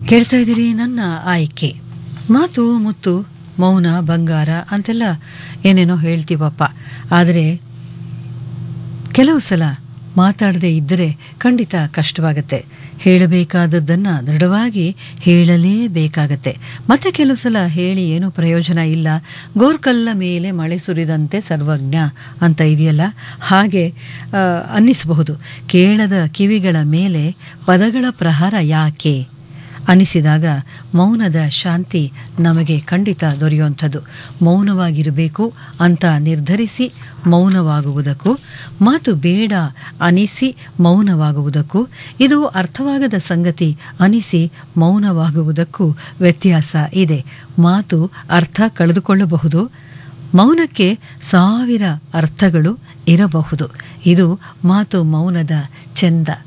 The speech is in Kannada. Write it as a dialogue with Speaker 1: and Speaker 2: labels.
Speaker 1: ಕೇಳ್ತಾ ಇದ್ದೀರಿ ನನ್ನ ಆಯ್ಕೆ ಮಾತು ಮುತ್ತು ಮೌನ ಬಂಗಾರ ಅಂತೆಲ್ಲ ಏನೇನೋ ಹೇಳ್ತೀವಪ್ಪ ಆದರೆ ಕೆಲವು ಸಲ ಮಾತಾಡದೇ ಇದ್ದರೆ ಖಂಡಿತ ಕಷ್ಟವಾಗತ್ತೆ ಹೇಳಬೇಕಾದದ್ದನ್ನು ದೃಢವಾಗಿ ಹೇಳಲೇಬೇಕಾಗತ್ತೆ ಮತ್ತೆ ಕೆಲವು ಸಲ ಹೇಳಿ ಏನೂ ಪ್ರಯೋಜನ ಇಲ್ಲ ಗೋರ್ಕಲ್ಲ ಮೇಲೆ ಮಳೆ ಸುರಿದಂತೆ ಸರ್ವಜ್ಞ ಅಂತ ಇದೆಯಲ್ಲ ಹಾಗೆ ಆ, ಅನ್ನಿಸಬಹುದು ಕೇಳದ ಕಿವಿಗಳ ಮೇಲೆ ಪದಗಳ ಪ್ರಹಾರ ಯಾಕೆ ಅನಿಸಿದಾಗ ಮೌನದ ಶಾಂತಿ ನಮಗೆ ಖಂಡಿತ ದೊರೆಯುವಂಥದ್ದು ಮೌನವಾಗಿರಬೇಕು ಅಂತ ನಿರ್ಧರಿಸಿ ಮೌನವಾಗುವುದಕ್ಕೂ ಮಾತು ಬೇಡ ಅನಿಸಿ ಮೌನವಾಗುವುದಕ್ಕೂ ಇದು ಅರ್ಥವಾಗದ ಸಂಗತಿ ಅನಿಸಿ ಮೌನವಾಗುವುದಕ್ಕೂ ವ್ಯತ್ಯಾಸ ಇದೆ ಮಾತು ಅರ್ಥ ಕಳೆದುಕೊಳ್ಳಬಹುದು ಮೌನಕ್ಕೆ ಸಾವಿರ ಅರ್ಥಗಳು ಇರಬಹುದು ಇದು ಮಾತು ಮೌನದ ಚೆಂದ